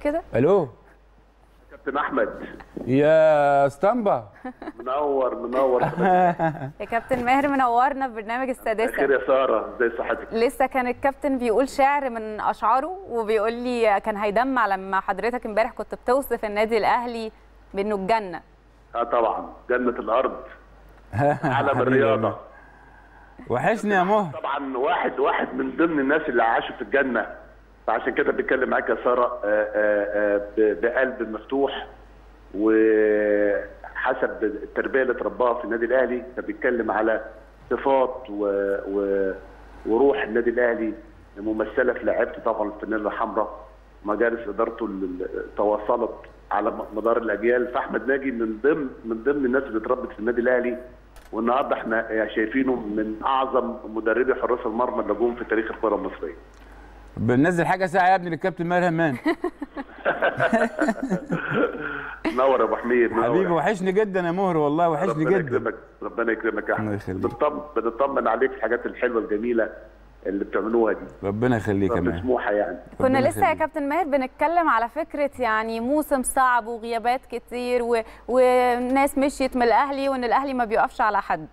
كده الو كابتن احمد يا اسطنبا منور منور يا كابتن ماهر منورنا في برنامج خير السادسه يا ساره ازي صحتك لسه كان الكابتن بيقول شعر من اشعاره وبيقول لي كان هيدمع لما حضرتك امبارح كنت بتوصف النادي الاهلي بانه الجنه اه طبعا جنه الارض علم الرياضه وحشني يا مهر طبعا واحد واحد من ضمن الناس اللي عاشوا في الجنه فعشان كده بتكلم معاك يا ساره آه، آه، آه، ب- بقلب مفتوح وحسب التربيه اللي اترباها في النادي الاهلي فبيتكلم على صفات و... و... وروح النادي الاهلي ممثله في لعيبته طبعا الفانيلا الحمراء مجالس ادارته اللي تواصلت على مدار الاجيال فاحمد ناجي من ضمن من ضمن الناس اللي اتربت في النادي الاهلي والنهارده احنا شايفينه من اعظم مدربي حراس المرمى اللي جم في تاريخ الكره المصريه بننزل حاجه ساعه يا ابني للكابتن ماهر همام منور يا ابو حميد منور. حبيبي وحشني جدا يا مهر والله وحشني ربنا جدا يكرمك ربنا يكرمك يا الله احمد يخليك. بنطمن بنطمن عليك في الحاجات الحلوه الجميله اللي بتعملوها دي ربنا يخليك يا ماهر مسموحه يعني كنا ربنا لسه يا يخليك. كابتن ماهر بنتكلم على فكره يعني موسم صعب وغيابات كتير و... وناس مشيت من الاهلي وان الاهلي ما بيقفش على حد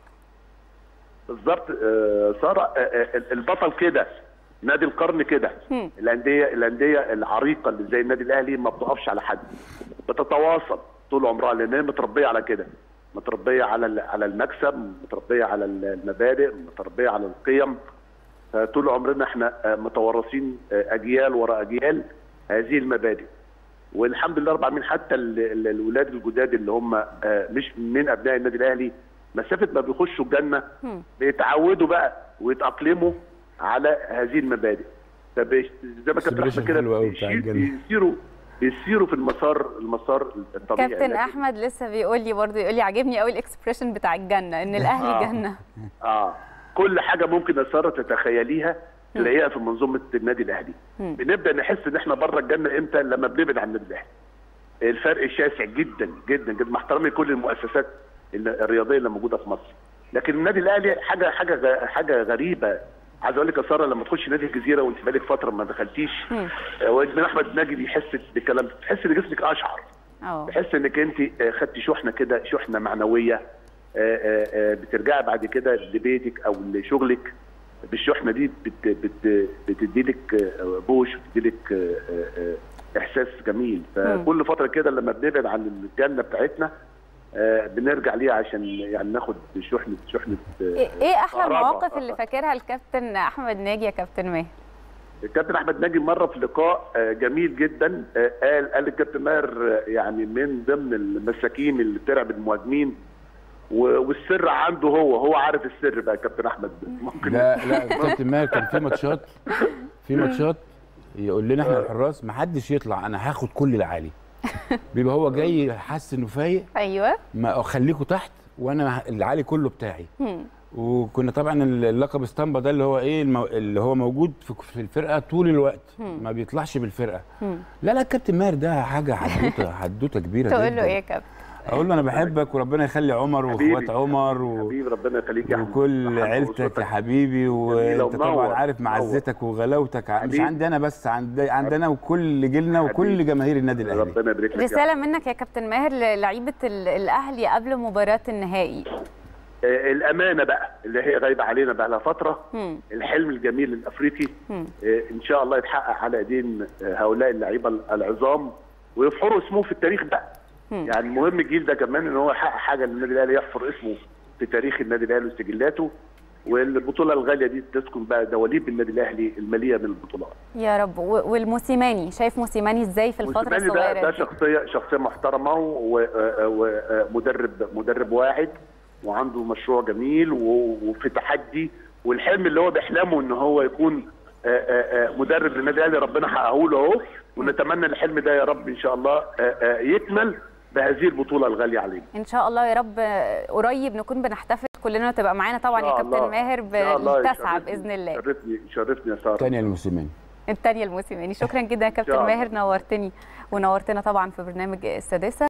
بالظبط آه، ساره آه، آه، البطل كده نادي القرن كده هم. الانديه الانديه العريقه اللي زي النادي الاهلي ما بتقفش على حد بتتواصل طول عمرها لان هي متربيه على كده متربيه على ال- على المكسب متربيه على المبادئ متربيه على القيم فطول عمرنا احنا آه، متوارثين آه، اجيال وراء اجيال هذه المبادئ والحمد لله رب العالمين حتى ال- ال- الولاد الجداد اللي هم آه، مش من ابناء النادي الاهلي مسافه ما بيخشوا الجنه هم. بيتعودوا بقى ويتاقلموا على هذه المبادئ فبيش- زي ما كابتن Celebration احمد كده حلو أوي بتاع بيشير- الجنة. بيسيروا بيسيروا في المسار المسار الطبيعي كابتن لكن- احمد لسه بيقول لي برضه يقول لي عاجبني قوي الاكسبريشن بتاع الجنه ان الاهلي آه. جنه اه كل حاجه ممكن يا ساره تتخيليها تلاقيها في منظومه النادي الاهلي مم. بنبدا نحس ان احنا بره الجنه امتى لما بنبعد عن النادي الاهلي الفرق شاسع جدا جدا جدا مع احترامي كل المؤسسات ال- الرياضيه اللي موجوده في مصر لكن النادي الاهلي حاجه حاجه غ- حاجه غريبه عايز اقول لك يا ساره لما تخش نادي الجزيره وانت بقالك فتره ما دخلتيش مم. آه، وابن احمد ناجي بيحس بالكلام ده تحس ان جسمك اشعر اه تحس انك انت آه، خدتي شحنه كده شحنه معنويه آه، آه، آه، بترجعي بعد كده لبيتك او لشغلك بالشحنه دي بت بت بتدي لك بوش بتدي لك آه، آه، آه، احساس جميل فكل فتره كده لما بنبعد عن الجنه بتاعتنا آه، بنرجع ليها عشان يعني ناخد شحنه شحنه آه، ايه إيه احلى كهرباء. المواقف اللي فاكرها الكابتن احمد ناجي يا كابتن ماهر الكابتن احمد ناجي مره في لقاء آه، جميل جدا آه، قال قال الكابتن ماهر آه، يعني من ضمن المساكين اللي بتلعب المهاجمين و- والسر عنده هو هو عارف السر بقى الكابتن احمد ممكن لا لا كابتن ماهر كان في ماتشات في ماتشات يقول لنا احنا الحراس ما حدش يطلع انا هاخد كل العالي بيبقى هو جاي حاسس انه فايق ايوه ما خليكوا تحت وانا العالي كله بتاعي هم. وكنا طبعا اللقب اسطمبا ده اللي هو ايه المو... اللي هو موجود في في الفرقه طول الوقت ما بيطلعش بالفرقه هم. لا لا الكابتن ماهر ده حاجه حدوته حدوته كبيره تقول له جدا ايه يا كابتن اقول له انا بحبك وربنا يخلي عمر حبيبي. واخوات عمر و... حبيبي ربنا يخليك يا أحمد. وكل أحمد عيلتك يا وأسرتك. حبيبي وانت طبعا ومنور. عارف معزتك وغلاوتك ع- مش حبيبي. عندي انا بس عند عندنا وكل جيلنا وكل حبيبي. جماهير النادي الاهلي ربنا يبارك لك يا رساله منك يا كابتن ماهر للعيبه ال- الاهلي قبل مباراه النهائي آه، الامانه بقى اللي هي غايبه علينا بقى لها فتره هم. الحلم الجميل الافريقي هم. آه، ان شاء الله يتحقق على ايدين آه، هؤلاء اللعيبه العظام ويفحروا اسمه في التاريخ بقى هم. يعني مهم الجيل ده كمان ان هو يحقق حاجه للنادي الاهلي يحفر اسمه في تاريخ النادي الاهلي وسجلاته والبطوله الغاليه دي تسكن بقى دواليب النادي الاهلي المليئه من البطولات يا رب و- والموسيماني شايف موسيماني ازاي في الفتره موسيماني ده, الصغيره ده دي شخصيه شخصيه محترمه ومدرب مدرب واعد وعنده مشروع جميل و- وفي تحدي والحلم اللي هو بيحلمه ان هو يكون آه، آه، آه، مدرب للنادي الاهلي ربنا حققه له اهو ونتمنى الحلم ده يا رب ان شاء الله آه، آه، يكمل بهذه البطوله الغاليه علينا ان شاء الله يا رب قريب نكون بنحتفل كلنا وتبقى معانا طبعا إن يا شاء كابتن الله. ماهر إن شاء الله بالتاسعه يشرفني- باذن الله شرفني شرفني يا ساره تانية الموسمين الثانيه الموسيماني شكرا جدا يا كابتن الله. ماهر نورتني ونورتنا طبعا في برنامج السادسه